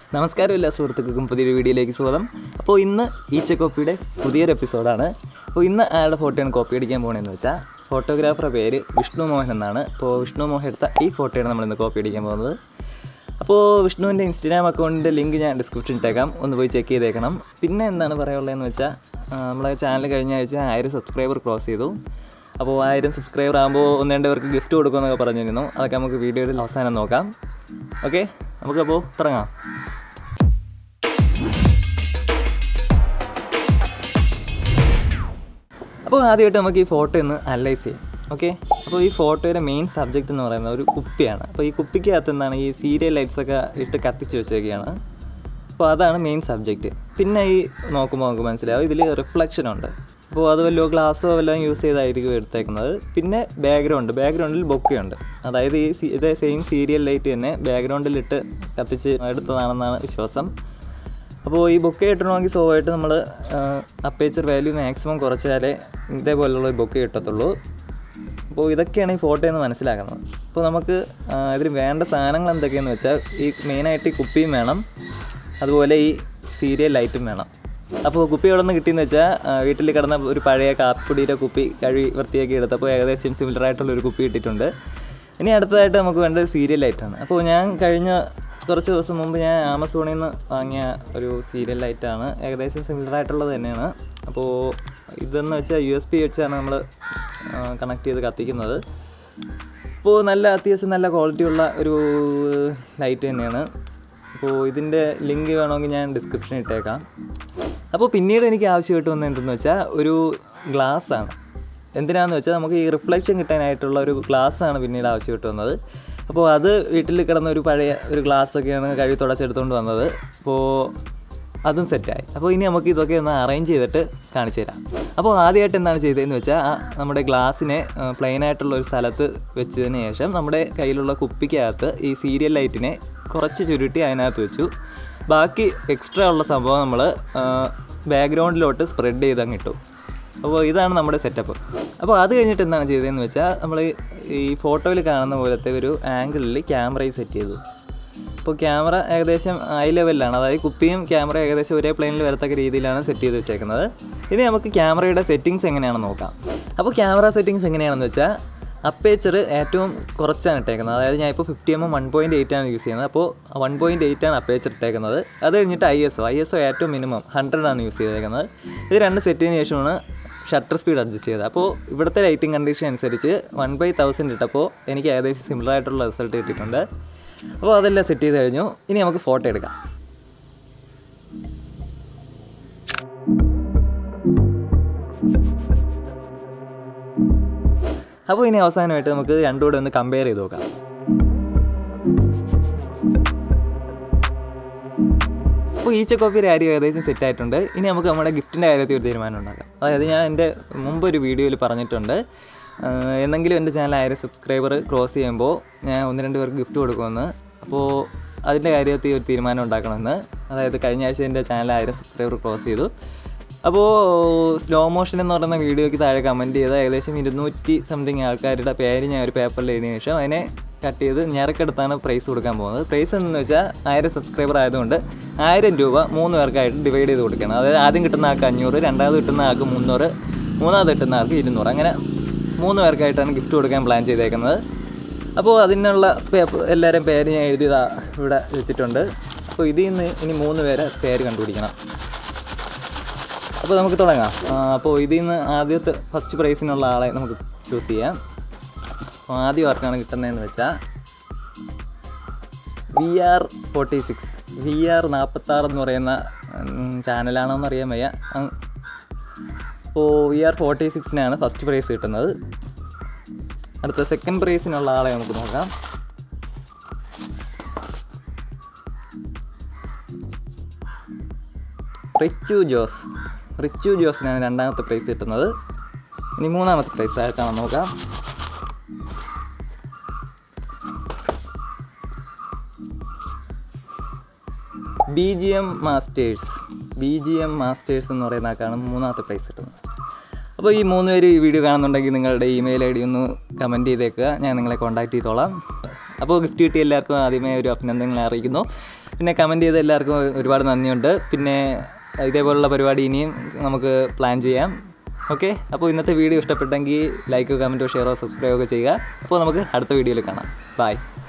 നമസ്കാരം എല്ലാ സുഹൃത്തുക്കൾക്കും പുതിയൊരു വീഡിയോയിലേക്ക് സ്വാഗതം അപ്പോൾ ഇന്ന് ഈച്ച കോപ്പിയുടെ പുതിയൊരു എപ്പിസോഡാണ് അപ്പോൾ ഇന്ന് ആരുടെ ഫോട്ടോയാണ് കോപ്പി അടിക്കാൻ പോകണമെന്ന് വെച്ചാൽ ഫോട്ടോഗ്രാഫറുടെ പേര് വിഷ്ണു മോഹൻ എന്നാണ് അപ്പോൾ വിഷ്ണു മോഹൻ എടുത്ത ഈ ഫോട്ടോയാണ് നമ്മൾ ഇന്ന് കോപ്പി അടിക്കാൻ പോകുന്നത് അപ്പോൾ വിഷ്ണുവിൻ്റെ ഇൻസ്റ്റാഗ്രാം അക്കൗണ്ടിൻ്റെ ലിങ്ക് ഞാൻ ഡിസ്ക്രിപ്ഷൻ ഇട്ടേക്കാം ഒന്ന് പോയി ചെക്ക് ചെയ്തേക്കണം പിന്നെ എന്താണ് പറയാനുള്ളതെന്ന് വെച്ചാൽ ആ, നമ്മളെ ചാനൽ കഴിഞ്ഞ ആഴ്ച ആയിരം സബ്സ്ക്രൈബർ ക്രോസ് ചെയ്തു അപ്പോൾ ആയിരം സബ്സ്ക്രൈബർ ആകുമ്പോൾ ഒന്ന് രണ്ട് പേർക്ക് ഗിഫ്റ്റ് കൊടുക്കുമെന്നൊക്കെ പറഞ്ഞിരുന്നു അതൊക്കെ നമുക്ക് വീഡിയോയിൽ അവസാനം നോക്കാം ഓക്കെ നമുക്കപ്പോൾ തുടങ്ങാം അപ്പോൾ ആദ്യമായിട്ട് നമുക്ക് ഈ ഫോട്ടോ ഒന്ന് അനലൈസ് ചെയ്യാം ഓക്കെ അപ്പോൾ ഈ ഫോട്ടോയുടെ മെയിൻ സബ്ജക്റ്റ് എന്ന് പറയുന്നത് ഒരു കുപ്പിയാണ് അപ്പോൾ ഈ കുപ്പിക്കകത്ത് എന്താണ് ഈ സീരിയൽ ലൈറ്റ്സ് ഒക്കെ ഇട്ട് കത്തിച്ച് വെച്ചേക്കുകയാണ് അപ്പോൾ അതാണ് മെയിൻ സബ്ജക്റ്റ് പിന്നെ ഈ നോക്കുമ്പോൾ നമുക്ക് മനസ്സിലാവും ഇതിൽ റിഫ്ലക്ഷൻ ഉണ്ട് അപ്പോൾ അത് വല്ലോ ഗ്ലാസ്സോ വല്ലതും യൂസ് ചെയ്തായിരിക്കും എടുത്തേക്കുന്നത് പിന്നെ ബാക്ക്ഗ്രൗണ്ട് ബാക്ക്ഗ്രൗണ്ടിൽ ബൊക്കെയുണ്ട് അതായത് ഈ സി- ഇതേ സെയിം സീരിയൽ ലൈറ്റ് തന്നെ ബാക്ക്ഗ്രൗണ്ടിലിട്ട് കത്തിച്ച് എടുത്തതാണെന്നാണ് വിശ്വാസം അപ്പോൾ ഈ ബൊക്കെ കിട്ടണമെങ്കിൽ സ്വാഭാവികമായിട്ട് നമ്മൾ അപ്പേച്ചർ വാല്യൂ മാക്സിമം കുറച്ചാലേ ഇതേപോലുള്ള ബൊക്കെ കിട്ടത്തുള്ളൂ അപ്പോൾ ഇതൊക്കെയാണ് ഈ ഫോട്ടോ എന്ന് മനസ്സിലാക്കുന്നത് അപ്പോൾ നമുക്ക് ആ, ഇതിന് വേണ്ട സാധനങ്ങൾ എന്തൊക്കെയാണെന്ന് വെച്ചാൽ ഈ മെയിനായിട്ട് ഈ കുപ്പിയും വേണം അതുപോലെ ഈ സീരിയൽ ലൈറ്റും വേണം അപ്പോൾ കുപ്പി എവിടെ നിന്ന് കിട്ടിയെന്ന് വെച്ചാൽ ആ, വീട്ടിൽ കിടന്ന ഒരു പഴയ കാപ്പിപ്പൊടിയുടെ കുപ്പി കഴുകി വൃത്തിയാക്കി എടുത്തപ്പോൾ ഏകദേശം സിമിലർ ആയിട്ടുള്ള ഒരു കുപ്പി കിട്ടിയിട്ടുണ്ട് ഇനി അടുത്തതായിട്ട് നമുക്ക് വേണ്ട ഒരു സീരിയൽ ലൈറ്റാണ് അപ്പോൾ ഞാൻ കഴിഞ്ഞ കുറച്ച് ദിവസം മുമ്പ് ഞാൻ ആമസോണിൽ നിന്ന് വാങ്ങിയ ഒരു സീരിയൽ ലൈറ്റാണ് ഏകദേശം സിമിലർ ആയിട്ടുള്ളത് തന്നെയാണ് അപ്പോൾ ഇതെന്ന് വെച്ചാൽ യു എസ് പി വെച്ചാണ് നമ്മൾ കണക്ട് ചെയ്ത് കത്തിക്കുന്നത് അപ്പോൾ നല്ല അത്യാവശ്യം നല്ല ക്വാളിറ്റിയുള്ള ഒരു ലൈറ്റ് തന്നെയാണ് അപ്പോൾ ഇതിൻ്റെ ലിങ്ക് വേണമെങ്കിൽ ഞാൻ ഡിസ്ക്രിപ്ഷനിൽ ഇട്ടേക്കാം അപ്പോൾ പിന്നീട് എനിക്ക് ആവശ്യമായിട്ട് വന്നത് എന്തെന്ന് വെച്ചാൽ ഒരു ഗ്ലാസ് ആണ് എന്തിനാന്ന് വെച്ചാൽ നമുക്ക് ഈ റിഫ്ലക്ഷൻ കിട്ടാനായിട്ടുള്ള ഒരു ഗ്ലാസ് ആണ് പിന്നീട് ആവശ്യമായിട്ട് വന്നത് അപ്പോൾ അത് വീട്ടിൽ കിടന്ന ഒരു പഴയ ഒരു ഗ്ലാസ് ഒക്കെയാണ് കഴുകി തുടച്ചെടുത്തുകൊണ്ട് വന്നത് അപ്പോൾ അതും സെറ്റായി അപ്പോൾ ഇനി നമുക്ക് ഇതൊക്കെ ഒന്ന് അറേഞ്ച് ചെയ്തിട്ട് കാണിച്ചു തരാം അപ്പോൾ ആദ്യമായിട്ട് എന്താണ് ചെയ്തതെന്ന് വെച്ചാൽ ആ നമ്മുടെ ഗ്ലാസ്സിനെ പ്ലെയിൻ ആയിട്ടുള്ള ഒരു സ്ഥലത്ത് വെച്ചതിന് ശേഷം നമ്മുടെ കയ്യിലുള്ള കുപ്പിക്കകത്ത് ഈ സീരിയൽ ലൈറ്റിനെ കുറച്ച് ചുരുട്ടി അതിനകത്ത് വെച്ചു ബാക്കി എക്സ്ട്രാ ഉള്ള സംഭവം നമ്മൾ ബാക്ക്ഗ്രൗണ്ടിലോട്ട് സ്പ്രെഡ് ചെയ്ത് അങ്ങ് ഇട്ടു അപ്പോൾ ഇതാണ് നമ്മുടെ സെറ്റപ്പ് അപ്പോൾ അത് കഴിഞ്ഞിട്ട് എന്താണ് ചെയ്തതെന്ന് വെച്ചാൽ നമ്മൾ ഈ ഫോട്ടോയിൽ കാണുന്ന പോലത്തെ ഒരു ആംഗിളിൽ ക്യാമറയിൽ സെറ്റ് ചെയ്തു അപ്പോൾ ക്യാമറ ഏകദേശം ഐ ലെവലിലാണ് അതായത് കുപ്പിയും ക്യാമറ ഏകദേശം ഒരേ പ്ലെയിനിൽ വരത്തക്ക രീതിയിലാണ് സെറ്റ് ചെയ്ത് വെച്ചേക്കുന്നത് ഇനി നമുക്ക് ക്യാമറയുടെ സെറ്റിങ്സ് എങ്ങനെയാണെന്ന് നോക്കാം അപ്പോൾ ക്യാമറ സെറ്റിങ്സ് എങ്ങനെയാണെന്ന് വെച്ചാൽ അപ്പേച്ചർ ഏറ്റവും കുറച്ചാണ് ഇട്ടേക്കുന്നത് അതായത് ഞാൻ ഇപ്പോൾ fifty M M one point eight ആണ് യൂസ് ചെയ്യുന്നത് അപ്പോൾ വൺ പോയിൻറ്റ് എയ്റ്റ് ആണ് അപ്പേച്ചർ ഇട്ടേക്കുന്നത് അത് കഴിഞ്ഞിട്ട് I S O I S O ഏറ്റവും മിനിമം ഹൺഡ്രഡ് ആണ് യൂസ് ചെയ്തേക്കുന്നത് ഇത് രണ്ട് സെറ്റിന് ശേഷമാണ് ഷട്ടർ സ്പീഡ് അഡ്ജസ്റ്റ് ചെയ്തത് അപ്പോൾ ഇവിടുത്തെ ലൈറ്റിംഗ് കണ്ടീഷൻ അനുസരിച്ച് വൺ ബൈ തൗസൻഡ് ഇട്ടപ്പോൾ എനിക്ക് ഏകദേശം സിമിലർ ആയിട്ടുള്ള റിസൾട്ട് കിട്ടിയിട്ടുണ്ട് അപ്പോൾ അതെല്ലാം സെറ്റ് ചെയ്ത് കഴിഞ്ഞു ഇനി നമുക്ക് ഫോട്ടോ എടുക്കാം അപ്പോൾ ഇനി അവസാനമായിട്ട് നമുക്ക് രണ്ടും കൂടെ ഒന്ന് കമ്പയർ ചെയ്ത് നോക്കാം അപ്പോൾ ഈച്ച കോപ്പിയുടെ കാര്യം ഏകദേശം സെറ്റ് ആയിട്ടുണ്ട് ഇനി നമുക്ക് നമ്മുടെ ഗിഫ്റ്റിൻ്റെ കാര്യത്തിൽ ഒരു തീരുമാനം ഉണ്ടാക്കാം അതായത് ഞാൻ എൻ്റെ മുമ്പ് ഒരു വീഡിയോയിൽ പറഞ്ഞിട്ടുണ്ട് ആഹ് എന്നെങ്കിലും എൻ്റെ ചാനൽ ആയിരം സബ്സ്ക്രൈബർ ക്രോസ് ചെയ്യുമ്പോൾ ഞാൻ ഒന്ന് രണ്ട് പേർക്ക് ഗിഫ്റ്റ് കൊടുക്കുമെന്ന് അപ്പോൾ അതിൻ്റെ കാര്യത്തിൽ ഒരു തീരുമാനം ഉണ്ടാക്കണമെന്ന് അതായത് കഴിഞ്ഞ ആഴ്ച എൻ്റെ ചാനൽ ആയിരം സബ്സ്ക്രൈബർ ക്രോസ് ചെയ്തു അപ്പോൾ സ്ലോ മോഷൻ എന്ന് പറയുന്ന വീഡിയോയ്ക്ക് താഴെ കമൻറ്റ് ചെയ്ത ഏകദേശം ഇരുന്നൂറ്റി സംതിങ് ആൾക്കാരുടെ പേര് ഞാൻ ഒരു പേപ്പറിൽ എഴുതിയ ശേഷം അതിനെ കട്ട് ചെയ്ത് ഞെരക്കെടുത്താണ് പ്രൈസ് കൊടുക്കാൻ പോകുന്നത് പ്രൈസ് എന്ന് വെച്ചാൽ ആയിരം സബ്സ്ക്രൈബർ ആയതുകൊണ്ട് ആയിരം രൂപ മൂന്ന് പേർക്കായിട്ട് ഡിവൈഡ് ചെയ്ത് കൊടുക്കണം അതായത് ആദ്യം കിട്ടുന്ന ആൾക്ക് അഞ്ഞൂറ് രണ്ടാമത് കിട്ടുന്ന ആൾക്ക് മുന്നൂറ് മൂന്നാമത് കിട്ടുന്ന ആൾക്ക് ഇരുന്നൂറ് അങ്ങനെ മൂന്ന് പേർക്കായിട്ടാണ് ഗിഫ്റ്റ് കൊടുക്കാൻ പ്ലാൻ ചെയ്തേക്കുന്നത് അപ്പോൾ അതിനുള്ള പേപ്പർ എല്ലാവരും പേര് ഞാൻ എഴുതിയതാ ഇവിടെ വെച്ചിട്ടുണ്ട് അപ്പോൾ ഇതിൽ നിന്ന് ഇനി മൂന്ന് പേരെ പേര് കണ്ടുപിടിക്കണം അപ്പോൾ നമുക്ക് തുടങ്ങാം ആ, അപ്പോൾ ഇതിൽ നിന്ന് ആദ്യത്തെ ഫസ്റ്റ് പ്രൈസിനുള്ള ആളെ നമുക്ക് ചൂസ് ചെയ്യാം അപ്പോൾ ആദ്യം ആർക്കാണ് കിട്ടുന്നതെന്ന് വെച്ചാൽ V R forty six V R നാൽപ്പത്താറ് എന്ന് പറയുന്ന ചാനലാണോ എന്ന് അറിയാൻ വയ്യ അങ്- അപ്പോൾ വി ആർ ഫോർട്ടി സിക്സിനാണ് ഫസ്റ്റ് പ്രൈസ് കിട്ടുന്നത് അടുത്ത സെക്കൻഡ് പ്രൈസിനുള്ള ആളെ നമുക്ക് നോക്കാം റിച്ചു ജോസ് റിച്ചു ജോസിനാണ് രണ്ടാമത്തെ പ്രൈസ് കിട്ടുന്നത് ഇനി മൂന്നാമത്തെ പ്രൈസ് ആയിട്ടാണ് നോക്കാം B G M masters B G M masters എന്ന് പറയുന്ന ആൾക്കാണ് മൂന്നാമത്തെ പ്രൈസ് കിട്ടുന്നത് അപ്പോൾ ഈ മൂന്ന് പേര് ഈ വീഡിയോ കാണുന്നുണ്ടെങ്കിൽ നിങ്ങളുടെ ഇമെയിൽ ഐ ഡി ഒന്ന് കമൻറ്റ് ചെയ്തേക്കുക ഞാൻ നിങ്ങളെ കോൺടാക്ട് ചെയ്തോളാം അപ്പോൾ ഗിഫ്റ്റ് കിട്ടിയ എല്ലാവർക്കും ആദ്യമേ ഒരു അഭിനന്ദനങ്ങൾ അറിയിക്കുന്നു പിന്നെ കമൻറ്റ് ചെയ്ത എല്ലാവർക്കും ഒരുപാട് നന്ദിയുണ്ട് പിന്നെ ഇതേപോലുള്ള പരിപാടി ഇനിയും നമുക്ക് പ്ലാൻ ചെയ്യാം ഓക്കെ അപ്പോൾ ഇന്നത്തെ വീഡിയോ ഇഷ്ടപ്പെട്ടെങ്കിൽ ലൈക്കോ കമൻറ്റോ ഷെയറോ സബ്സ്ക്രൈബോ ഒക്കെ ചെയ്യുക അപ്പോൾ നമുക്ക് അടുത്ത വീഡിയോയിൽ കാണാം ബൈ